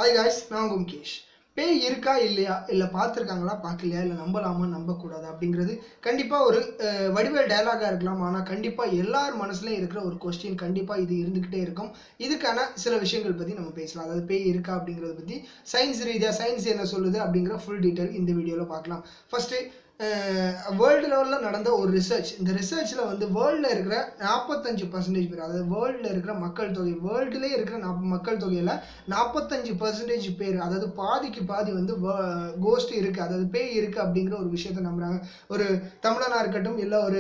Hi guys நான் உங்கள் முகேஷ் பேய் இருக்கா இல்லையா இல்லை பார்த்துருக்காங்களா பார்க்கலையா இல்லை நம்பலாமா நம்பக்கூடாதா அப்படிங்கிறது கண்டிப்பாக ஒரு அஹ், வடிவேல் டயலாகாக இருக்கலாம் ஆனால் கண்டிப்பாக எல்லார் மனசுலையும் இருக்கிற ஒரு கொஸ்டின் கண்டிப்பாக இது இருந்துக்கிட்டே இருக்கும் இதுக்கான சில விஷயங்கள் பற்றி நம்ம பேசலாம் அதாவது பேய் இருக்கா அப்படிங்கிறத பற்றி சயின்ஸ் ரீதியாக சயின்ஸ் என்ன சொல்லுது அப்படிங்கிற ஃபுல் டீட்டெயில் இந்த வீடியோவில் பார்க்கலாம் ஃபஸ்ட்டு வேர்ல்டு லெவலில் நடந்த ஒரு ரிசர்ச் இந்த ரிசர்ச்சில் வந்து வேர்ல்டில் இருக்கிற நாற்பத்தஞ்சு பர்சன்டேஜ் பேர் அதாவது வேர்ல்டில் இருக்கிற மக்கள் தொகை வேர்ல்டுலேயே இருக்கிற நாப் மக்கள் தொகையில் நாற்பத்தஞ்சு பர்சன்டேஜ் பேர் அதாவது பாதிக்கு பாதி வந்து கோஸ்ட் இருக்குது அதாவது பேய் இருக்குது அப்படிங்கிற ஒரு விஷயத்த நம்புகிறாங்க ஒரு தமிழனாக இருக்கட்டும் இல்லை ஒரு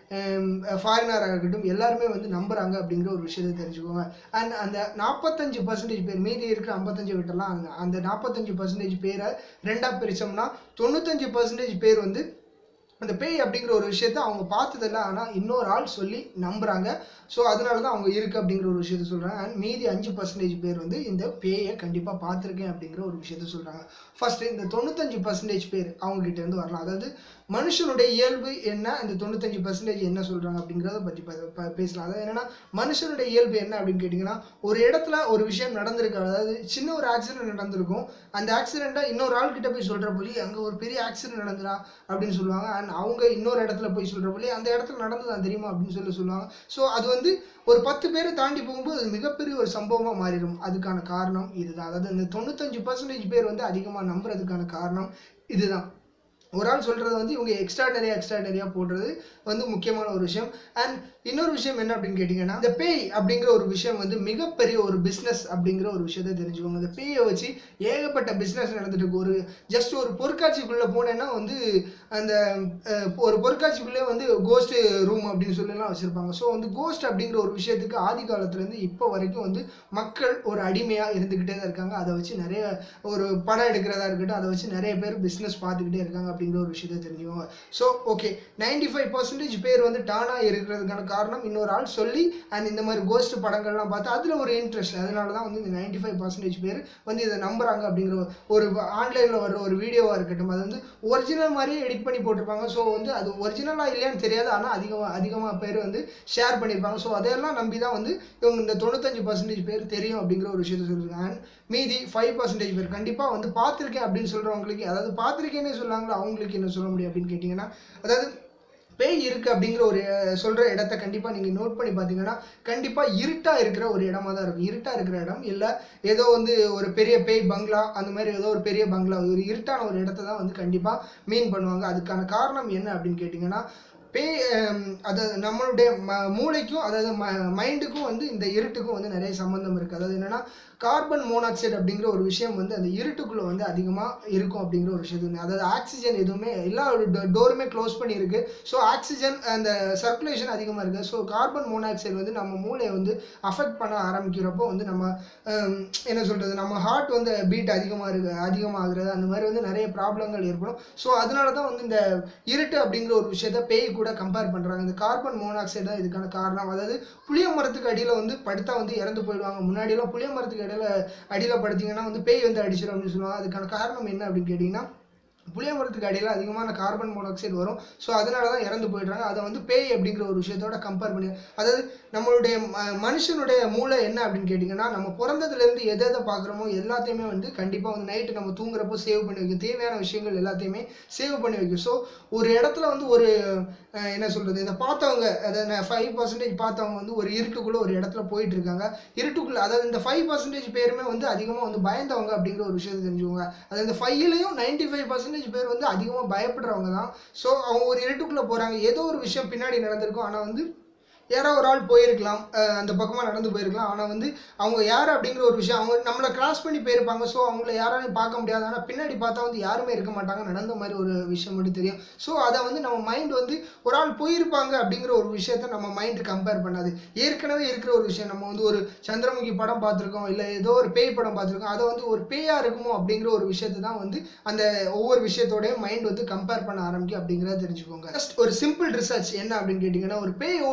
ஃபாரினராக இருக்கட்டும் எல்லாருமே வந்து நம்புகிறாங்க அப்படிங்கிற ஒரு விஷயத்தை தெரிஞ்சுக்கோங்க அண்ட் அந்த நாற்பத்தஞ்சு பர்சன்டேஜ் பேர் மீதி இருக்கிற ஐம்பத்தஞ்சு விட்டலாம் அந்த அந்த நாற்பத்தஞ்சு பர்சன்டேஜ் பேரை ரெண்டாக பிரித்தோம்னா தொண்ணூத்தஞ்சு பர்சன்டேஜ் பேர் வந்து அந்த பேய் அப்படிங்கிற ஒரு விஷயத்த அவங்க பார்த்ததில்ல ஆனால் இன்னொரு ஆள் சொல்லி நம்புகிறாங்க ஸோ அதனால தான் அவங்க இருக்குது அப்படிங்கிற ஒரு விஷயத்த சொல்கிறாங்க அண்ட் மீதி அஞ்சு பர்சன்டேஜ் பேர் வந்து இந்த பேயை கண்டிப்பாக பார்த்துருக்கேன் அப்படிங்கிற ஒரு விஷயத்த சொல்கிறாங்க ஃபஸ்ட்டு இந்த தொண்ணூத்தஞ்சு பர்சன்டேஜ் பேர் அவங்ககிட்ட இருந்து வரலாம் அதாவது மனுஷனுடைய இயல்பு என்ன இந்த தொண்ணூத்தஞ்சு பர்சன்டேஜ் என்ன சொல்கிறாங்க அப்படிங்கிறத பற்றி ப- ப- பேசலாம் அதாவது என்னன்னா மனுஷனுடைய இயல்பு என்ன அப்படின்னு கேட்டிங்கன்னா ஒரு இடத்துல ஒரு விஷயம் நடந்திருக்கு அதாவது சின்ன ஒரு ஆக்சிடென்ட் நடந்திருக்கும் அந்த ஆக்சிடெண்ட்டை இன்னொரு ஆள் கிட்ட போய் சொல்கிற போய் அங்கே ஒரு பெரிய ஆக்சிடென்ட் நடந்துடா அப்படின்னு சொல்லுவாங்க அண்ட் அவங்க இன்னொரு இடத்துல போய் சொல்கிற போய் அந்த இடத்துல நடந்ததான் தெரியுமா அப்படின்னு சொல்லி சொல்லுவாங்க ஸோ அது வந்து ஒரு பத்து பேரை தாண்டி போகும்போது அது மிகப்பெரிய ஒரு சம்பவமாக மாறிடும் அதுக்கான காரணம் இதுதான் அதாவது இந்த தொண்ணூத்தஞ்சு பர்சன்டேஜ் பேர் வந்து அதிகமாக நம்புறதுக்கான காரணம் இதுதான் ஒரு ஆள் சொல்கிறது வந்து இவங்க எக்ஸ்ட்ராடனரியாக எக்ஸ்ட்ராடனரியாக போடுறது வந்து முக்கியமான ஒரு விஷயம் அண்ட் இன்னொரு விஷயம் என்ன அப்படின்னு கேட்டிங்கன்னா இந்த பேய் அப்படிங்கிற ஒரு விஷயம் வந்து மிகப்பெரிய ஒரு பிஸ்னஸ் அப்படிங்கிற ஒரு விஷயத்தை தெரிஞ்சுக்கோங்க இந்த பேயை வச்சு ஏகப்பட்ட பிஸ்னஸ் நடந்துட்டு இருக்கு ஒரு ஜஸ்ட் ஒரு பொருட்காட்சிக்குள்ளே போனேன்னா வந்து அந்த அஹ், ஒரு பொருட்காட்சிக்குள்ளே வந்து கோஸ்ட் ரூம் அப்படின்னு சொல்லிலாம் வச்சுருப்பாங்க ஸோ வந்து கோஸ்ட் அப்படிங்கிற ஒரு விஷயத்துக்கு ஆதி காலத்துலேருந்து இப்போ வரைக்கும் வந்து மக்கள் ஒரு அடிமையாக இருந்துக்கிட்டே தான் இருக்காங்க அதை வச்சு நிறைய ஒரு படம் எடுக்கிறதா இருக்கட்டும் அதை வச்சு நிறைய பேர் பிஸ்னஸ் பார்த்துக்கிட்டே இருக்காங்க அப்படிங்கிற ஒரு விஷயத்தை தெரிஞ்சுக்கோங்க so okay ninety five percentage பேர் வந்து டானாக இருக்கிறதுக்கான காரணம் இன்னொரு ஆள் சொல்லி அண்ட் இந்த மாதிரி கோஸ்ட் படங்கள்லாம் பார்த்து அதில் ஒரு இன்ட்ரெஸ்ட் அதனால தான் வந்து இந்த நைன்டி ஃபைவ் பர்சன்டேஜ் பேர் வந்து இதை நம்புறாங்க அப்படிங்கிற ஒரு ஆன்லைனில் வர ஒரு வீடியோவாக இருக்கட்டும் அது வந்து ஒரிஜினல் மாதிரியே எடிட் பண்ணி போட்டிருப்பாங்க ஸோ வந்து அது ஒரிஜினலாக இல்லையான்னு தெரியாது ஆனால் அதிகமாக அதிகமாக பேர் வந்து ஷேர் பண்ணியிருப்பாங்க ஸோ அதையெல்லாம் நம்பி தான் வந்து இவங்க இந்த தொண்ணூத்தஞ்சு பர்சன்டேஜ் பேர் தெரியும் அப்படிங்கிற ஒரு விஷயத்த சொல்லியிருக்காங்க அண்ட் மீதி ஃபைவ் பர்சன்டேஜ் பேர் கண்டிப்பாக வந்து பார்த்துருக்கேன் அப்படின்னு சொல்கிறவங்களுக்கு அதாவது பார்த்துருக்கேனே சொல்லுவாங்களோ அவங்களுக்கு என்ன சொல்ல முடியும் அப்படின்னு கேட்டிங்கன்னா அதாவது பேய் இருக்குது அப்படிங்கிற ஒரு அஹ், சொல்ற இடத்த கண்டிப்பாக நீங்கள் நோட் பண்ணி பார்த்தீங்கன்னா கண்டிப்பாக இருட்டாக இருக்கிற ஒரு இடமா தான் இருக்கும் இருட்டாக இருக்கிற இடம் இல்லை ஏதோ வந்து ஒரு பெரிய பேய் பங்களா அந்த மாதிரி ஏதோ ஒரு பெரிய பங்களா ஒரு இருட்டான ஒரு இடத்த தான் வந்து கண்டிப்பாக மீன் பண்ணுவாங்க அதுக்கான காரணம் என்ன அப்படின்னு கேட்டிங்கன்னா பேய் ஹம், அதாவது நம்மளுடைய ம மூளைக்கும் அதாவது ம மைண்டுக்கும் வந்து இந்த இருட்டுக்கும் வந்து நிறைய சம்மந்தம் இருக்குது அதாவது என்னென்னா கார்பன் மோனாக்சைடு அப்படிங்கிற ஒரு விஷயம் வந்து அந்த இருட்டுக்குள்ளே வந்து அதிகமாக இருக்கும் அப்படிங்கிற ஒரு விஷயம் இருக்கு. அதாவது ஆக்சிஜன் எதுவுமே எல்லா டோருமே க்ளோஸ் பண்ணியிருக்கு ஸோ ஆக்சிஜன் அந்த சர்க்குலேஷன் அதிகமாக இருக்குது ஸோ கார்பன் மோனாக்சைடு வந்து நம்ம மூளையை வந்து அஃபெக்ட் பண்ண ஆரம்பிக்கிறப்போ வந்து நம்ம ஹம், என்ன சொல்கிறது நம்ம ஹார்ட் வந்து பீட் அதிகமாக இருக்கு அதிகமாகிறது அந்த மாதிரி வந்து நிறைய ப்ராப்ளங்கள் ஏற்படும் ஸோ அதனால தான் வந்து இந்த இருட்டு அப்படிங்கிற ஒரு விஷயத்த பேய் கூட கம்பேர் பண்ணுறாங்க இந்த கார்பன் மோனாக்சைடு தான் இதுக்கான காரணம் அதாவது புளிய மரத்துக்கு அடியில் வந்து படுத்தா வந்து இறந்து போயிடுவாங்க முன்னாடியெல்லாம் புளிய மரத்துக்கு இடையில அடியில் படுத்தீங்கன்னா வந்து பேய் வந்து அடிச்சிடும் அப்படின்னு சொல்லுவாங்க அதுக்கான காரணம் என்ன அப்படின்னு கேட்டிங்கன்னா புளிய மரத்துக்கு அடியில் அதிகமான கார்பன் மோனாக்சைடு வரும் ஸோ அதனால தான் இறந்து போயிடுறாங்க அதை வந்து பேய் அப்படிங்கிற ஒரு விஷயத்தோட கம்பேர் பண்ணி அதாவது நம்மளுடைய ம- மனுஷனுடைய மூளை என்ன அப்படின்னு கேட்டிங்கன்னா நம்ம பிறந்ததுலேருந்து எதை எதை பார்க்குறோமோ எல்லாத்தையுமே வந்து கண்டிப்பாக வந்து நைட்டு நம்ம தூங்குறப்போ சேவ் பண்ணி வைக்கும் தேவையான விஷயங்கள் எல்லாத்தையுமே சேவ் பண்ணி வைக்கும் ஸோ ஒரு இடத்துல வந்து ஒரு அஹ், என்ன சொல்கிறது இதை பார்த்தவங்க அதாவது ஃபைவ் பர்சன்டேஜ் பார்த்தவங்க வந்து ஒரு இருட்டுக்குள்ளே ஒரு இடத்துல போயிட்டு இருக்காங்க இருட்டுக்குள்ளே அதாவது இந்த ஃபைவ் பர்சன்டேஜ் பேருமே வந்து அதிகமாக வந்து பயந்தவங்க அப்படிங்கிற ஒரு விஷயத்தை தெரிஞ்சுக்கோங்க அது இந்த ஃபைவ்லையும் நைன்டி ஃபைவ் பர்சன்டேஜ் பேர் வந்து அதிகமாக பயப்படுறவங்க தான் ஸோ அவங்க ஒரு இருட்டுக்குள்ளே போகிறாங்க ஏதோ ஒரு விஷயம் பின்னாடி நடந்திருக்கும் ஆனால் வந்து யாரோ ஒரு ஆள் போயிருக்கலாம் அஹ் அந்த பக்கமாக நடந்து போயிருக்கலாம் ஆனால் வந்து அவங்க யார் அப்படிங்கிற ஒரு விஷயம் அவங்க நம்மளை கிராஸ் பண்ணி போயிருப்பாங்க ஸோ அவங்கள யாராலையும் பார்க்க முடியாது ஆனால் பின்னாடி பார்த்தா வந்து யாருமே இருக்க மாட்டாங்க நடந்த மாதிரி ஒரு விஷயம் மட்டும் தெரியும் ஸோ அதை வந்து நம்ம மைண்ட் வந்து ஒரு ஆள் போயிருப்பாங்க அப்படிங்கிற ஒரு விஷயத்த நம்ம மைண்டு கம்பேர் பண்ணாது ஏற்கனவே இருக்கிற ஒரு விஷயம் நம்ம வந்து ஒரு சந்திரமுகி படம் பார்த்துருக்கோம் இல்லை ஏதோ ஒரு பேய் படம் பார்த்துருக்கோம் அதை வந்து ஒரு பேயா இருக்குமோ அப்படிங்கிற ஒரு விஷயத்தை தான் வந்து அந்த ஒவ்வொரு விஷயத்தோடய மைண்ட் வந்து கம்பேர் பண்ண ஆரம்பிக்கும் அப்படிங்கிறத தெரிஞ்சுக்கோங்க ஜஸ்ட் ஒரு சிம்பிள் ரிசர்ச் என்ன அப்படின்னு கேட்டிங்கன்னா ஒரு பேய் ஓட்டுறவங்கள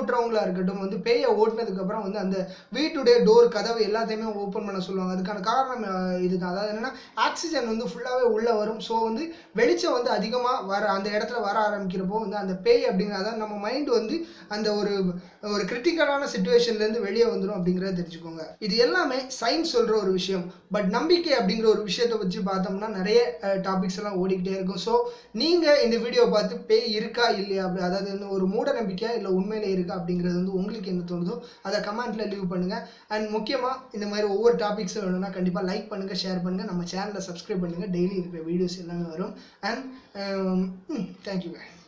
வீடாக இருக்கட்டும் வந்து பேயை ஓட்டினதுக்கப்புறம் வந்து அந்த வீட்டுடைய டோர் கதவு எல்லாத்தையுமே ஓப்பன் பண்ண சொல்லுவாங்க அதுக்கான காரணம் அஹ், இதுதான் அதாவது என்னன்னா ஆக்சிஜன் வந்து ஃபுல்லாகவே உள்ளே வரும் ஸோ வந்து வெளிச்சம் வந்து அதிகமாக வர அந்த இடத்துல வர ஆரம்பிக்கிறப்போ வந்து அந்த பேய் அப்படிங்கிற அதாவது நம்ம மைண்ட் வந்து அந்த ஒரு ஒரு கிரிட்டிக்கலான சுச்சுவேஷன்லேருந்து வெளியே வந்துடும் அப்படிங்கிறத தெரிஞ்சுக்கோங்க இது எல்லாமே சயின்ஸ் சொல்கிற ஒரு விஷயம் பட் நம்பிக்கை அப்படிங்கிற ஒரு விஷயத்தை வச்சு பார்த்தோம்னா நிறைய டாபிக்ஸ் எல்லாம் ஓடிக்கிட்டே இருக்கும் ஸோ நீங்கள் இந்த வீடியோ பார்த்து பேய் இருக்கா இல்லையா அப்படி அதாவது வந்து ஒரு மூட நம்பிக்கையா இல்லை உண்மையிலே இருக்கா அப்படிங்கிறது வந்து உங்களுக்கு என்ன தோணுதோ அதை கமெண்ட்டில் லீவ் பண்ணுங்கள் அண்ட் முக்கியமாக இந்த மாதிரி ஒவ்வொரு டாபிக்ஸும் வேணும்னா கண்டிப்பாக லைக் பண்ணுங்கள் ஷேர் பண்ணுங்கள் நம்ம சேனலை சப்ஸ்கிரைப் பண்ணுங்கள் டெய்லி இருக்கிற வீடியோஸ் எல்லாமே வரும் அண்ட் தேங்க்யூ